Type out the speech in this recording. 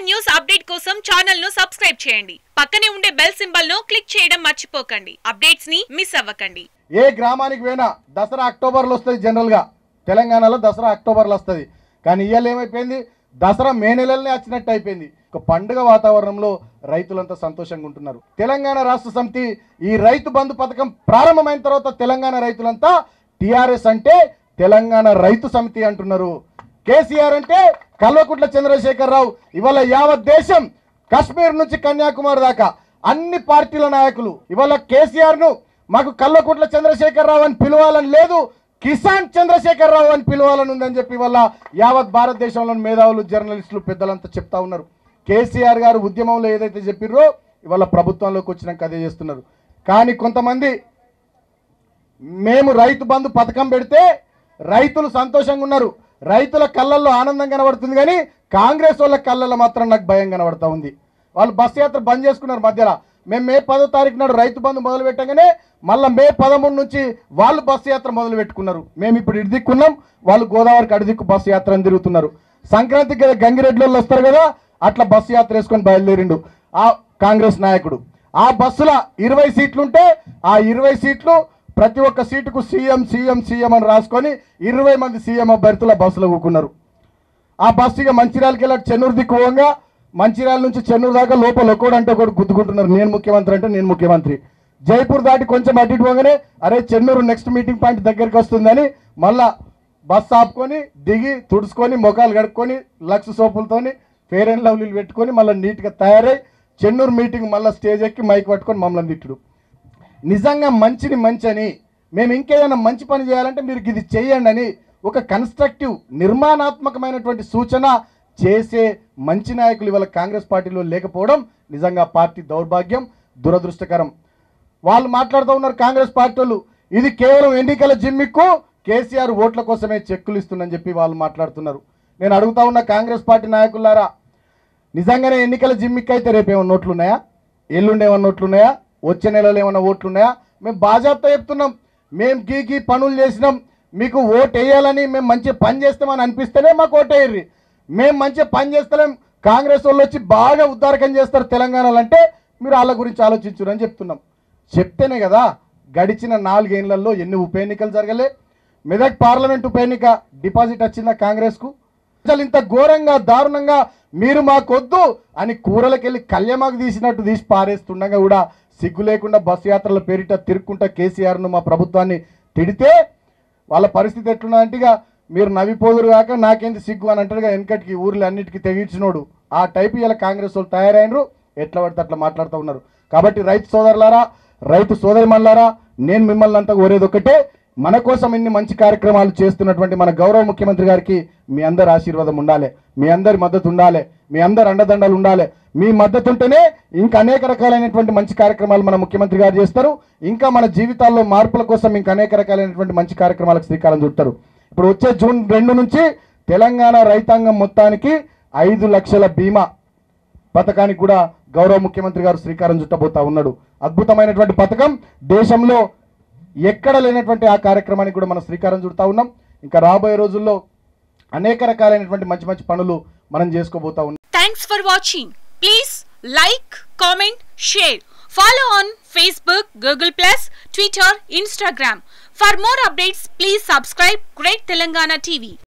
news update కోసం channel ను subscribe చేయండి పక్కనే ఉండే బెల్ సింబల్ ను క్లిక్ చేయడం మర్చిపోకండి అప్డేట్స్ ని మిస్ అవ్వకండి ఏ గ్రామానికి పోయినా దసరా అక్టోబర్లో వస్తుంది జనరల్గా తెలంగాణలో దసరా అక్టోబర్లో వస్తుంది కానీ ఇవాళ ఏమైపోయింది దసరా మే నెలలనే వచ్చినట్టు అయిపోయింది ఒక పండుగ వాతావరణంలో రైతులంతా సంతోషంగా ఉంటున్నారు తెలంగాణ రాష్ట్ర సమితి ఈ రైతు బంధు పథకం ప్రారంభమైన తర్వాత తెలంగాణ రైతులంతా టిఆర్ఎస్ అంటే తెలంగాణ రైతు సమితి అంటున్నారు కేసీఆర్ అంటే కల్వకుంట్ల చంద్రశేఖరరావు ఇవాళ యావత్ దేశం కాశ్మీర్ నుంచి కన్యాకుమారి దాకా అన్ని పార్టీల నాయకులు ఇవాళ కేసీఆర్ ను మాకు కల్వకుంట్ల చంద్రశేఖరరావు అని పిలవాలని లేదు కిసాన్ చంద్రశేఖరరావు అని పిలవాలని ఉందని చెప్పి వల్ల యావత్ భారతదేశంలోని మేధావులు జర్నలిస్టులు పెద్దలంతా చెప్తా ఉన్నారు కేసీఆర్ గారు ఉద్యమంలో ఏదైతే చెప్పిర్రో ఇవాళ ప్రభుత్వంలోకి వచ్చినాక అదే చేస్తున్నారు కానీ కొంతమంది మేము రైతు బంధు పథకం పెడితే రైతులు సంతోషంగా ఉన్నారు రైతుల కళ్ళల్లో ఆనందం కనబడుతుంది కానీ కాంగ్రెస్ వాళ్ళ కళ్ళల్లో మాత్రం నాకు భయం కనబడతా ఉంది వాళ్ళు బస్సు యాత్ర బంద్ చేసుకున్నారు మధ్యలో మేము మే పదో తారీఖు నాడు రైతు బంధు మొదలు పెట్టగానే మళ్ళీ మే పదమూడు నుంచి వాళ్ళు బస్సు యాత్ర మొదలు పెట్టుకున్నారు మేము ఇప్పుడు ఇటు దిక్కున్నాం వాళ్ళు గోదావరికి అడిదిక్కు బస్సు యాత్ర అని తిరుగుతున్నారు సంక్రాంతికి కదా గంగిరెడ్డి వాళ్ళు వస్తారు కదా అట్లా బస్సు యాత్ర వేసుకొని బయలుదేరిండు ఆ కాంగ్రెస్ నాయకుడు ఆ బస్సుల ఇరవై సీట్లుంటే ఆ ఇరవై సీట్లు ప్రతి ఒక్క సీటుకు సీఎం సీఎం సీఎం అని రాసుకొని ఇరవై మంది సీఎం అభ్యర్థుల బస్సులో కూకున్నారు ఆ బస్సు ఇక మంచిర్యాలకి వెళ్ళి చెన్నూరు దిక్కు పోగా మంచిర్యాల నుంచి చెన్నూరు దాకా లోపల ఒకడు అంటే ఒకటి గుద్దుకుంటున్నారు నేను ముఖ్యమంత్రి అంటే నేను ముఖ్యమంత్రి జైపూర్ దాటి కొంచెం అటు ఇటు పోగానే అరే చెన్నూరు నెక్స్ట్ మీటింగ్ పాయింట్ దగ్గరికి వస్తుందని మళ్ళా బస్ ఆపుకొని దిగి తుడుచుకొని ముఖాలు కడుక్కొని లక్స్ సోపులతోని ఫేర్ అండ్ లవ్లీలు పెట్టుకొని మళ్ళీ నీట్గా తయారై చెన్నూరు మీటింగ్ మళ్ళీ స్టేజ్ ఎక్కి మైక్ పట్టుకొని మమ్మల్ని తిట్టుడు నిజంగా మంచిని మంచి అని మేము ఇంకేదైనా మంచి పని చేయాలంటే మీరు ఇది చేయండి అని ఒక కన్స్ట్రక్టివ్ నిర్మాణాత్మకమైనటువంటి సూచన చేసే మంచి నాయకులు ఇవాళ కాంగ్రెస్ పార్టీలో లేకపోవడం నిజంగా పార్టీ దౌర్భాగ్యం దురదృష్టకరం వాళ్ళు మాట్లాడుతూ ఉన్నారు కాంగ్రెస్ పార్టీ వాళ్ళు ఇది కేవలం ఎన్నికల జిమ్మిక్కు కేసీఆర్ ఓట్ల కోసమే చెక్కులు ఇస్తుందని చెప్పి వాళ్ళు మాట్లాడుతున్నారు నేను అడుగుతా ఉన్న కాంగ్రెస్ పార్టీ నాయకులారా నిజంగానే ఎన్నికల జిమ్మిక్ అయితే రేపు ఏమైనా నోట్లు ఉన్నాయా ఎల్లుండి ఏమన్నా నోట్లు ఉన్నాయా వచ్చే నెలలో ఏమైనా ఓట్లు ఉన్నాయా మేము బాజాప్తా చెప్తున్నాం మేము గీ గీ పనులు చేసినాం మీకు ఓటు వేయాలని మేము మంచి పని చేస్తామని అనిపిస్తేనే మాకు ఓటు వేయర్రి మేము మంచిగా పని చేస్తలేం కాంగ్రెస్ వాళ్ళు వచ్చి బాగా ఉద్దారకం చేస్తారు తెలంగాణలో అంటే మీరు వాళ్ళ గురించి ఆలోచించురు అని చెప్తున్నాం చెప్తేనే కదా గడిచిన నాలుగేళ్లలో ఎన్ని ఉప ఎన్నికలు జరగలే మెదక్ పార్లమెంట్ ఉప ఎన్నిక డిపాజిట్ వచ్చిందా కాంగ్రెస్కు అసలు ఇంత ఘోరంగా దారుణంగా మీరు మాకొద్దు అని కూరలకెళ్ళి కళ్యమాకు తీసినట్టు తీసి పారేస్తుండగా కూడా సిగ్గు లేకుండా బస్సు యాత్రల పేరిట తిరుక్కుంటా కేసీఆర్ను మా ప్రభుత్వాన్ని తిడితే వాళ్ళ పరిస్థితి ఎట్లున్నదంటే ఇక మీరు నవ్విపోదురు కాక నాకేంది సిగ్గు అని అంటారుగా వెనకటికి ఊర్లు అన్నిటికీ తెగించినోడు ఆ టైప్ ఇలా కాంగ్రెస్ వాళ్ళు తయారైనరు ఎట్లా పడితే అట్లా మాట్లాడుతూ ఉన్నారు కాబట్టి రైతు సోదరులారా రైతు సోదరిమల్లారా నేను మిమ్మల్ని అంతా కోరేది ఒకటే మన కోసం ఇన్ని మంచి కార్యక్రమాలు చేస్తున్నటువంటి మన గౌరవ ముఖ్యమంత్రి గారికి మీ అందరి ఆశీర్వాదం ఉండాలి మీ అందరి మద్దతు ఉండాలి మీ అందరి అండదండలు ఉండాలి మీ మద్దతు ఉంటేనే ఇంకా అనేక రకాలైనటువంటి మంచి కార్యక్రమాలు మన ముఖ్యమంత్రి గారు చేస్తారు ఇంకా మన జీవితాల్లో మార్పుల కోసం ఇంకా అనేక రకాలైనటువంటి మంచి కార్యక్రమాలకు శ్రీకారం చుడతారు ఇప్పుడు వచ్చే జూన్ రెండు నుంచి తెలంగాణ రైతాంగం మొత్తానికి ఐదు లక్షల బీమా పథకానికి కూడా గౌరవ ముఖ్యమంత్రి గారు శ్రీకారం చుట్టబోతా ఉన్నాడు అద్భుతమైనటువంటి పథకం దేశంలో ఎక్కడ లేనటువంటి ఆ కార్యక్రమానికి కూడా మనం శ్రీకారం చుడతా ఉన్నాం ఇంకా రాబోయే రోజుల్లో అనేక రకాలైనటువంటి మంచి మంచి పనులు మనం చేసుకోబోతా ఉన్నాం thanks for watching please like comment share follow on Facebook Google plus Twitter Instagram for more updates please subscribe great Telangana TV